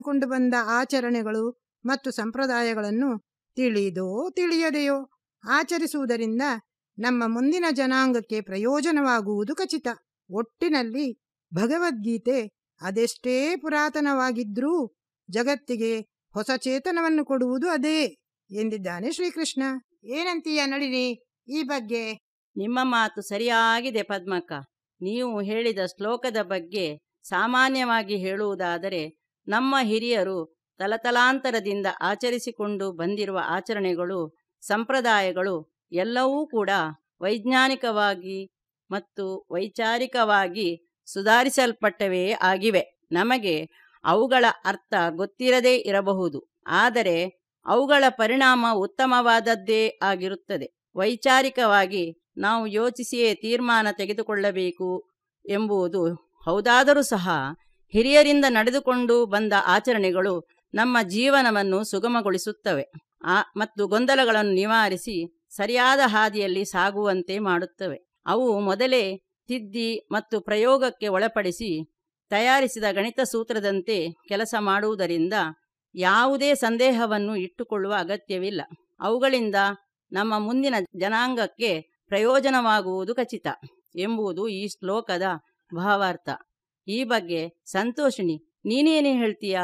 ಕೊಂಡು ಬಂದ ಆಚರಣೆಗಳು ಮತ್ತು ಸಂಪ್ರದಾಯಗಳನ್ನು ತಿಳಿದೋ ತಿಳಿಯದೆಯೋ ಆಚರಿಸುವುದರಿಂದ ನಮ್ಮ ಮುಂದಿನ ಜನಾಂಗಕ್ಕೆ ಪ್ರಯೋಜನವಾಗುವುದು ಖಚಿತ ಒಟ್ಟಿನಲ್ಲಿ ಭಗವದ್ಗೀತೆ ಅದೆಷ್ಟೇ ಪುರಾತನವಾಗಿದ್ರೂ ಜಗತ್ತಿಗೆ ಹೊಸ ಚೇತನವನ್ನು ಕೊಡುವುದು ಅದೇ ಎಂದಿದ್ದಾನೆ ಶ್ರೀಕೃಷ್ಣ ಏನಂತೀಯ ನಳಿನಿ ಈ ಬಗ್ಗೆ ನಿಮ್ಮ ಮಾತು ಸರಿಯಾಗಿದೆ ಪದ್ಮಕ್ಕ ನೀವು ಹೇಳಿದ ಶ್ಲೋಕದ ಬಗ್ಗೆ ಸಾಮಾನ್ಯವಾಗಿ ಹೇಳುವುದಾದರೆ ನಮ್ಮ ಹಿರಿಯರು ತಲತಲಾಂತರದಿಂದ ಆಚರಿಸಿಕೊಂಡು ಬಂದಿರುವ ಆಚರಣೆಗಳು ಸಂಪ್ರದಾಯಗಳು ಎಲ್ಲವೂ ಕೂಡ ವೈಜ್ಞಾನಿಕವಾಗಿ ಮತ್ತು ವೈಚಾರಿಕವಾಗಿ ಸುಧಾರಿಸಲ್ಪಟ್ಟವೇ ಆಗಿವೆ ನಮಗೆ ಅವುಗಳ ಅರ್ಥ ಗೊತ್ತಿರದೇ ಇರಬಹುದು ಆದರೆ ಅವುಗಳ ಪರಿಣಾಮ ಉತ್ತಮವಾದದ್ದೇ ಆಗಿರುತ್ತದೆ ವೈಚಾರಿಕವಾಗಿ ನಾವು ಯೋಚಿಸಿಯೇ ತೀರ್ಮಾನ ತೆಗೆದುಕೊಳ್ಳಬೇಕು ಎಂಬುದು ಹೌದಾದರೂ ಸಹ ಹಿರಿಯರಿಂದ ನಡೆದುಕೊಂಡು ಬಂದ ಆಚರಣೆಗಳು ನಮ್ಮ ಜೀವನವನ್ನು ಸುಗಮಗೊಳಿಸುತ್ತವೆ ಆ ಮತ್ತು ಗೊಂದಲಗಳನ್ನು ನಿವಾರಿಸಿ ಸರಿಯಾದ ಹಾದಿಯಲ್ಲಿ ಸಾಗುವಂತೆ ಮಾಡುತ್ತವೆ ಅವು ಮೊದಲೇ ತಿದ್ದಿ ಮತ್ತು ಪ್ರಯೋಗಕ್ಕೆ ಒಳಪಡಿಸಿ ತಯಾರಿಸಿದ ಗಣಿತ ಸೂತ್ರದಂತೆ ಕೆಲಸ ಮಾಡುವುದರಿಂದ ಯಾವುದೇ ಸಂದೇಹವನ್ನು ಇಟ್ಟುಕೊಳ್ಳುವ ಅಗತ್ಯವಿಲ್ಲ ಅವುಗಳಿಂದ ನಮ್ಮ ಮುಂದಿನ ಜನಾಂಗಕ್ಕೆ ಪ್ರಯೋಜನವಾಗುವುದು ಖಚಿತ ಎಂಬುದು ಈ ಶ್ಲೋಕದ ಭಾವಾರ್ಥ ಈ ಬಗ್ಗೆ ಸಂತೋಷಿಣಿ ನೀನೇನು ಹೇಳ್ತೀಯಾ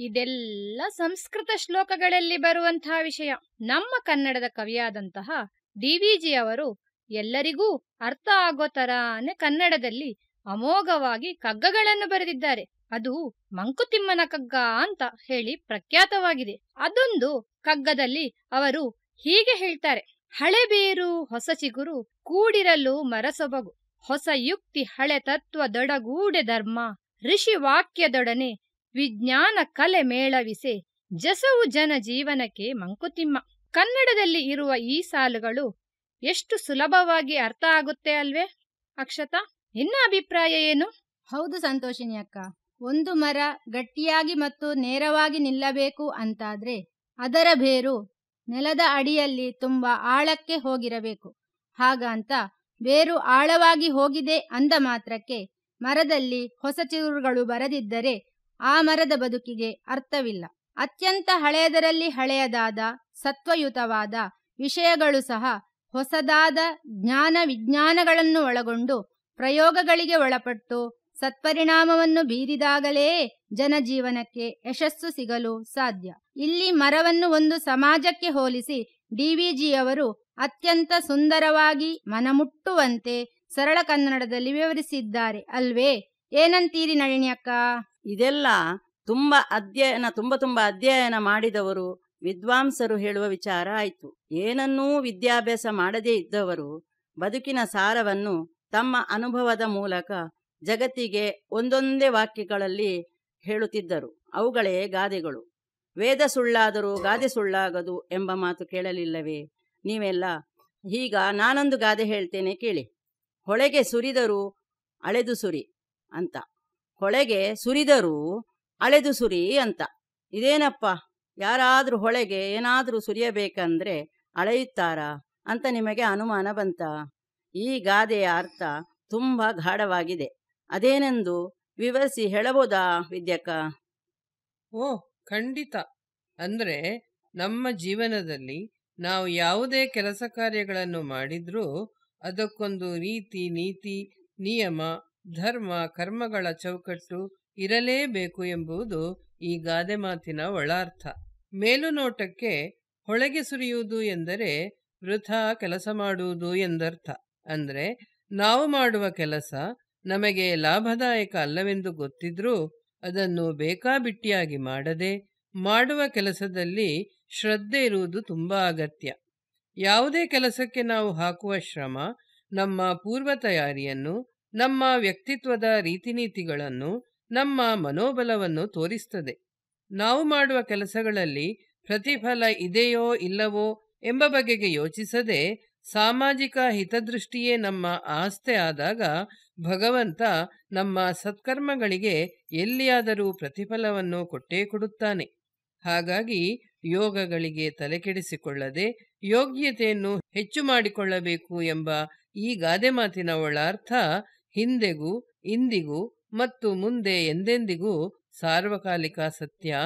ಇದೆಲ್ಲ ಸಂಸ್ಕೃತ ಶ್ಲೋಕಗಳಲ್ಲಿ ಬರುವಂತಹ ವಿಷಯ ನಮ್ಮ ಕನ್ನಡದ ಕವಿಯಾದಂತಹ ಡಿವಿಜಿ ಅವರು ಎಲ್ಲರಿಗೂ ಅರ್ಥ ಆಗೋ ತರಾನೇ ಕನ್ನಡದಲ್ಲಿ ಅಮೋಘವಾಗಿ ಕಗ್ಗಗಳನ್ನು ಬರೆದಿದ್ದಾರೆ ಅದು ಮಂಕುತಿಮ್ಮನ ಕಗ್ಗ ಅಂತ ಹೇಳಿ ಪ್ರಖ್ಯಾತವಾಗಿದೆ ಅದೊಂದು ಕಗ್ಗದಲ್ಲಿ ಅವರು ಹೀಗೆ ಹೇಳ್ತಾರೆ ಹಳೆಬೇರು ಹೊಸ ಚಿಗುರು ಕೂಡಿರಲು ಮರಸೊಬಗು ಹೊಸ ಯುಕ್ತಿ ಹಳೆ ತತ್ವದೊಡಗೂಡೆ ಧರ್ಮ ಋಷಿ ವಾಕ್ಯದೊಡನೆ ವಿಜ್ಞಾನ ಕಲೆ ಮೇಳವಿಸೆ ಜಸವು ಜನ ಜೀವನಕ್ಕೆ ಮಂಕುತಿಮ್ಮ ಕನ್ನಡದಲ್ಲಿ ಇರುವ ಈ ಸಾಲುಗಳು ಎಷ್ಟು ಸುಲಭವಾಗಿ ಅರ್ಥ ಆಗುತ್ತೆ ಅಲ್ವೇ ಅಕ್ಷತಾ ನಿನ್ನ ಅಭಿಪ್ರಾಯ ಏನು ಹೌದು ಸಂತೋಷಿನಿ ಅಕ್ಕ ಒಂದು ಮರ ಗಟ್ಟಿಯಾಗಿ ಮತ್ತು ನೇರವಾಗಿ ನಿಲ್ಲಬೇಕು ಅಂತಾದ್ರೆ ಅದರ ಬೇರು ನೆಲದ ಅಡಿಯಲ್ಲಿ ತುಂಬಾ ಆಳಕ್ಕೆ ಹೋಗಿರಬೇಕು ಹಾಗಂತ ಬೇರು ಆಳವಾಗಿ ಹೋಗಿದೆ ಅಂದ ಮಾತ್ರಕ್ಕೆ ಮರದಲ್ಲಿ ಹೊಸ ಚಿಗುರುಗಳು ಬರದಿದ್ದರೆ ಆ ಮರದ ಬದುಕಿಗೆ ಅರ್ಥವಿಲ್ಲ ಅತ್ಯಂತ ಹಳೆಯದರಲ್ಲಿ ಹಳೆಯದಾದ ಸತ್ವಯುತವಾದ ವಿಷಯಗಳು ಸಹ ಹೊಸದಾದ ಜ್ಞಾನ ವಿಜ್ಞಾನಗಳನ್ನು ಒಳಗೊಂಡು ಪ್ರಯೋಗಗಳಿಗೆ ಒಳಪಟ್ಟು ಸತ್ಪರಿಣಾಮವನ್ನು ಬೀರಿದಾಗಲೇ ಜನಜೀವನಕ್ಕೆ ಯಶಸ್ಸು ಸಿಗಲು ಸಾಧ್ಯ ಇಲ್ಲಿ ಮರವನ್ನು ಒಂದು ಸಮಾಜಕ್ಕೆ ಹೋಲಿಸಿ ಡಿವಿಜಿಯವರು ಅತ್ಯಂತ ಸುಂದರವಾಗಿ ಮನಮುಟ್ಟುವಂತೆ ಸರಳ ಕನ್ನಡದಲ್ಲಿ ವಿವರಿಸಿದ್ದಾರೆ ಅಲ್ವೇ ಏನಂತೀರಿ ನಳಿನಿ ಅಕ್ಕ ಇದೆಲ್ಲ ತುಂಬ ಅಧ್ಯಯನ ತುಂಬ ತುಂಬ ಅಧ್ಯಯನ ಮಾಡಿದವರು ವಿದ್ವಾಂಸರು ಹೇಳುವ ವಿಚಾರ ಆಯಿತು ಏನನ್ನೂ ವಿದ್ಯಾಭ್ಯಾಸ ಮಾಡದೇ ಇದ್ದವರು ಬದುಕಿನ ಸಾರವನ್ನು ತಮ್ಮ ಅನುಭವದ ಮೂಲಕ ಜಗತ್ತಿಗೆ ಒಂದೊಂದೇ ವಾಕ್ಯಗಳಲ್ಲಿ ಹೇಳುತ್ತಿದ್ದರು ಅವುಗಳೇ ಗಾದೆಗಳು ವೇದ ಸುಳ್ಳಾದರೂ ಗಾದೆ ಸುಳ್ಳಾಗದು ಎಂಬ ಮಾತು ಕೇಳಲಿಲ್ಲವೇ ನೀವೆಲ್ಲ ಈಗ ನಾನೊಂದು ಗಾದೆ ಹೇಳ್ತೇನೆ ಕೇಳಿ ಹೊಳೆಗೆ ಸುರಿದರೂ ಅಳೆದು ಸುರಿ ಅಂತ ಹೊಳೆಗೆ ಸುರಿದರೂ ಅಳೆದು ಸುರಿ ಅಂತ ಇದೇನಪ್ಪ ಯಾರಾದರೂ ಹೊಳೆಗೆ ಏನಾದರೂ ಸುರಿಯಬೇಕಂದ್ರೆ ಅಳೆಯುತ್ತಾರಾ ಅಂತ ನಿಮಗೆ ಅನುಮಾನ ಬಂತ ಈ ಗಾದೆಯ ಅರ್ಥ ತುಂಬ ಗಾಢವಾಗಿದೆ ಅದೇನೆಂದು ವಿವರಿಸಿ ಹೇಳಬಹುದಾ ವಿದ್ಯಕ್ಕ ಓ ಖಂಡಿತ ಅಂದ್ರೆ ನಮ್ಮ ಜೀವನದಲ್ಲಿ ನಾವು ಯಾವುದೇ ಕೆಲಸ ಕಾರ್ಯಗಳನ್ನು ಮಾಡಿದ್ರೂ ಅದಕ್ಕೊಂದು ರೀತಿ ನೀತಿ ನಿಯಮ ಧರ್ಮ ಕರ್ಮಗಳ ಚೌಕಟ್ಟು ಇರಲೇಬೇಕು ಎಂಬುದು ಈ ಗಾದೆ ಮಾತಿನ ಒಳಾರ್ಥ ಮೇಲುನೋಟಕ್ಕೆ ಹೊಳೆಗೆ ಸುರಿಯುವುದು ಎಂದರೆ ವೃಥಾ ಕೆಲಸ ಮಾಡುವುದು ಎಂದರ್ಥ ಅಂದ್ರೆ ನಾವು ಮಾಡುವ ಕೆಲಸ ನಮಗೆ ಲಾಭದಾಯಕ ಅಲ್ಲವೆಂದು ಗೊತ್ತಿದ್ರೂ ಅದನ್ನು ಬೇಕಾಬಿಟ್ಟಿಯಾಗಿ ಮಾಡದೆ ಮಾಡುವ ಕೆಲಸದಲ್ಲಿ ಶ್ರದ್ಧೆ ಇರುವುದು ತುಂಬಾ ಅಗತ್ಯ ಯಾವುದೇ ಕೆಲಸಕ್ಕೆ ನಾವು ಹಾಕುವ ಶ್ರಮ ನಮ್ಮ ಪೂರ್ವ ತಯಾರಿಯನ್ನು ನಮ್ಮ ವ್ಯಕ್ತಿತ್ವದ ರೀತಿನೀತಿಗಳನ್ನು ನಮ್ಮ ಮನೋಬಲವನ್ನು ತೋರಿಸ್ತದೆ ನಾವು ಮಾಡುವ ಕೆಲಸಗಳಲ್ಲಿ ಪ್ರತಿಫಲ ಇದೆಯೋ ಇಲ್ಲವೋ ಎಂಬ ಬಗೆಗೆ ಯೋಚಿಸದೆ ಸಾಮಾಜಿಕ ಹಿತದೃಷ್ಟಿಯೇ ನಮ್ಮ ಆಸ್ತೆ ಆದಾಗ ಭಗವಂತ ನಮ್ಮ ಸತ್ಕರ್ಮಗಳಿಗೆ ಎಲ್ಲಿಯಾದರೂ ಪ್ರತಿಫಲವನ್ನು ಕೊಟ್ಟೇ ಕೊಡುತ್ತಾನೆ ಹಾಗಾಗಿ ಯೋಗಗಳಿಗೆ ತಲೆಕೆಡಿಸಿಕೊಳ್ಳದೆ ಯೋಗ್ಯತೆಯನ್ನು ಹೆಚ್ಚು ಮಾಡಿಕೊಳ್ಳಬೇಕು ಎಂಬ ಈ ಗಾದೆ ಮಾತಿನ ಒಳಾರ್ಥ ಹಿಂದೆಗೂ ಇಂದಿಗೂ ಮತ್ತು ಮುಂದೆ ಎಂದೆಂದಿಗೂ ಸಾರ್ವಕಾಲಿಕ ಸತ್ಯ